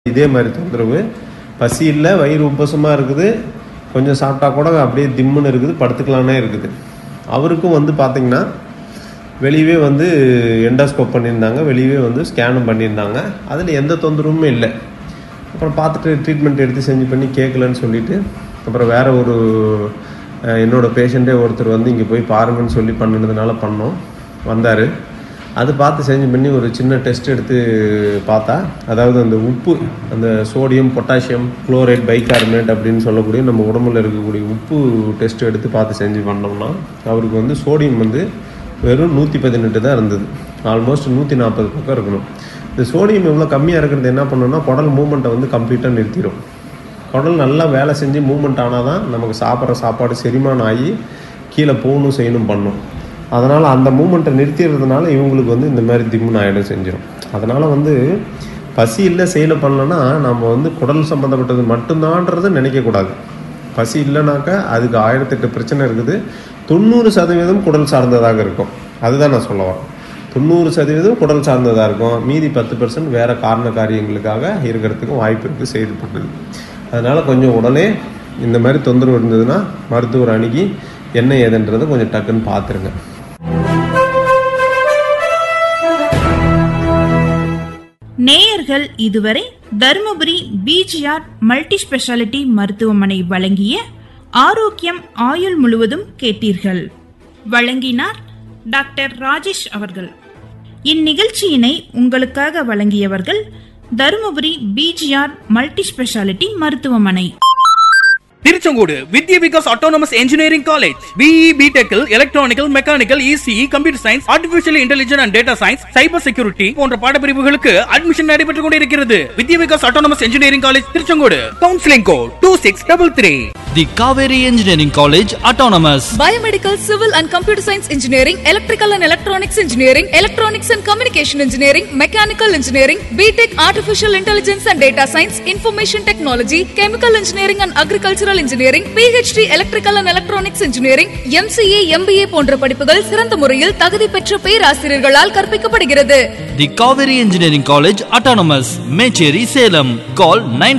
இதே மாதிரி தொந்தரவு பசி இல்லை வயிறு உப்பசமாக இருக்குது கொஞ்சம் சாப்பிட்டா கூட அப்படியே திம்முன்னு இருக்குது படுத்துக்கலானே இருக்குது அவருக்கும் வந்து பார்த்திங்கன்னா வெளியவே வந்து எண்டாஸ்கோப் பண்ணியிருந்தாங்க வெளியவே வந்து ஸ்கேனும் பண்ணியிருந்தாங்க அதில் எந்த தொந்தரவுமே இல்லை அப்புறம் பார்த்துட்டு ட்ரீட்மெண்ட் எடுத்து செஞ்சு பண்ணி கேட்கலன்னு சொல்லிட்டு அப்புறம் வேற ஒரு அஹ், என்னோட பேஷண்ட்டே ஒருத்தர் வந்து இங்கே போய் பாருங்கன்னு சொல்லி பண்ணினதுனால பண்ணோம் வந்தார் அது பார்த்து செஞ்சு பண்ணி ஒரு சின்ன டெஸ்ட் எடுத்து பார்த்தா அதாவது அந்த உப்பு அந்த சோடியம் பொட்டாசியம் குளோரைட் பைகார்பனேட் அப்படின்னு சொல்லக்கூடிய நம்ம உடம்புல இருக்கக்கூடிய உப்பு டெஸ்ட் எடுத்து பார்த்து செஞ்சு பண்ணோம்னா அவருக்கு வந்து சோடியம் வந்து வெறும் நூற்றி பதினெட்டு தான் இருந்தது ஆல்மோஸ்ட் நூற்றி நாற்பது பக்கம் இருக்கணும் இந்த சோடியம் இவ்வளோ கம்மியாக இருக்கிறது என்ன பண்ணுன்னா குடல் மூமெண்ட்டை வந்து கம்ப்ளீட்டாக நிறுத்திடும் குடல் நல்லா வேலை செஞ்சு மூமெண்ட் ஆனால் தான் நமக்கு சாப்பிட்ற சாப்பாடு செரிமானம் ஆகி கீழே போகணும் செய்யணும் பண்ணும் அதனால் அந்த மூமெண்ட்டை நிறுத்திடுறதுனால இவங்களுக்கு வந்து இந்த மாதிரி திம்முன்னு ஆகிடும் செஞ்சிடும் அதனால் வந்து பசி இல்லை செயலை பண்ணலன்னா நம்ம வந்து குடல் சம்மந்தப்பட்டது மட்டும்தான்றதை நினைக்கக்கூடாது பசி இல்லைனாக்கா அதுக்கு ஆயிரத்தெட்டு பிரச்சனை இருக்குது தொண்ணூறு சதவீதம் குடல் சார்ந்ததாக இருக்கும் அதுதான் நான் சொல்ல வரேன் தொண்ணூறு சதவீதம் குடல் சார்ந்ததாக இருக்கும் மீதி பத்து பர்சன்ட் வேறு காரண காரியங்களுக்காக இருக்கிறதுக்கும் வாய்ப்பு இருக்குது செய்து பண்ணுது அதனால் கொஞ்சம் உடனே இந்த மாதிரி தொந்தரவு இருந்ததுன்னா மருத்துவர் அணுகி என்ன ஏதுன்றதை கொஞ்சம் டக்குன்னு பார்த்துருங்க நேயர்கள் இதுவரை தருமபுரி பிஜிஆர் மல்டி ஸ்பெஷாலிட்டி மருத்துவமனை வழங்கிய ஆரோக்கியம் ஆயுள் முழுவதும் கேட்டீர்கள் வழங்கினார் டாக்டர் ராஜேஷ் அவர்கள் இந்நிகழ்ச்சியினை உங்களுக்காக வழங்கியவர்கள் தருமபுரி பிஜிஆர் மல்டி ஸ்பெஷாலிட்டி மருத்துவமனை Tiruchengode Vidya Vikas autonomous engineering college BE பிடெக்கில் electrical mechanical ECE computer science artificial intelligence and data science cyber security போன்ற பாடப்பிரிவுகளுக்கு அட்மிஷன் நடைபெற்றுக் கொண்டிருக்கிறது Vidya Vikas autonomous engineering college Tiruchengode counselling code two six double three The Kaveri Engineering College Autonomous. Biomedical, Civil and Computer Science Engineering, Electrical and Electronics Engineering, Electronics and Communication Engineering, Mechanical Engineering, BTech Artificial Intelligence and Data Science, Information Technology, Chemical Engineering and Agricultural Engineering, PhD Electrical and Electronics Engineering, MCA, MBA போன்ற படிப்புகள் சிறந்த முறையில் தகுதி பெற்ற பேராசிரியர்களால் கற்பிக்கப்படுகிறது The Kaveri Engineering College Autonomous. Mecheri Salem. Call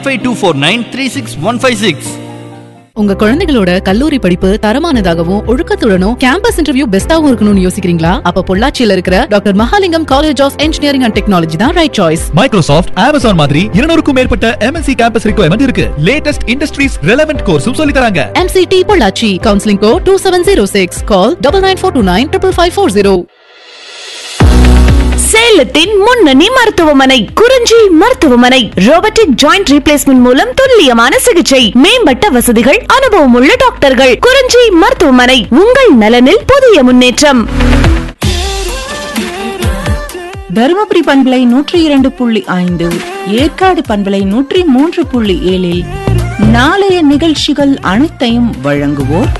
95249 உங்க குழந்தைகளோட கல்லூரி படிப்பு தரமானதாகவும் ஒழுக்கத்துடனும் கேம்பஸ் இன்டர்வியூ பெஸ்டாவும் இருக்கணும்னு யோசிக்கிறீங்களா அப்ப பொள்ளாச்சியில இருக்கிற doctor Mahalingam college of engineering and technology தான் ரைட் சாய்ஸ் மைக்ரோசாஃப்ட் அமேசான் மாதிரி இருநூறுக்கும் மேற்பட்ட எம்என்சி கேம்பஸ் ரிக்வயர்மெண்ட் இருக்கு லேட்டஸ்ட் இண்டஸ்ட்ரீஸ் ரெலவென்ட் கோர்ஸும் சொல்லி தராங்க MCT Pollachi counselling go to seven zero six call double nine four two nine triple five four zero சேலத்தின் முன்னணி மருத்துவமனை குறிஞ்சி மருத்துவமனை ரோபோட்டிக் ஜாயிண்ட் ரீப்ளேஸ்மெண்ட் மூலம் துல்லியமான சிகிச்சை மேம்பட்ட வசதிகள் அனுபவம் உள்ள டாக்டர்கள் குறிஞ்சி மருத்துவமனை உங்கள் நலனில் புதிய முன்னேற்றம் தருமபுரி பண்பலை நூற்றி இரண்டு புள்ளி ஐந்து ஏற்காடு பண்பலை நூற்றி மூன்று புள்ளி ஏழில் நாளைய நிகழ்ச்சிகள் அனைத்தையும் வழங்குவோர்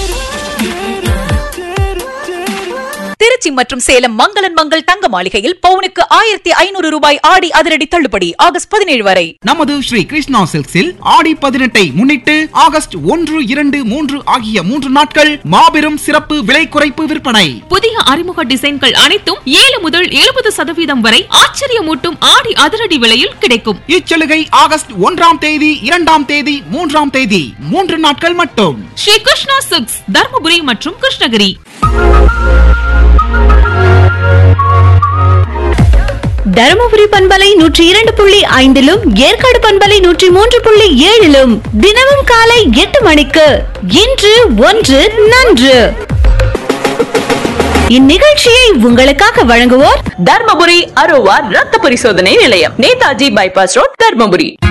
திருச்சி மற்றும் சேலம் மங்களன் மங்கள் தங்க மாளிகையில் பவுனுக்கு ஆயிரத்தி ஐநூறு ரூபாய் ஆடி அதிரடி தள்ளுபடி ஆகஸ்ட் பதினேழு வரை நமது ஸ்ரீ கிருஷ்ணா சில்க்ஸில் ஆடி பதினெட்டை முன்னிட்டு ஆகஸ்ட் ஒன்று இரண்டு மூன்று ஆகிய மூன்று நாட்கள் மாபெரும் சிறப்பு விலை குறைப்பு விற்பனை புதிய அறிமுக டிசைன்கள் அனைத்தும் ஏழு முதல் எழுபது சதவீதம் வரை ஆச்சரியமூட்டும் ஆடி அதிரடி விலையில் கிடைக்கும் இச்சலுகை ஆகஸ்ட் ஒன்றாம் தேதி இரண்டாம் தேதி மூன்றாம் தேதி மூன்று நாட்கள் மட்டும் ஸ்ரீ கிருஷ்ணா சிக்ஸ் தர்மபுரி மற்றும் கிருஷ்ணகிரி தருமபுரி பண்பலை நூற்றி இரண்டு புள்ளி ஐந்திலும் ஏற்காடு பண்பலை நூற்றி மூன்று புள்ளி ஏழிலும் தினமும் காலை எட்டு மணிக்கு இன்று ஒன்று நன்று இந்நிகழ்ச்சியை உங்களுக்காக வழங்குவோர் தர்மபுரி அரோவா ரத்த பரிசோதனை நிலையம் நேதாஜி பைபாஸ் ரோட் தர்மபுரி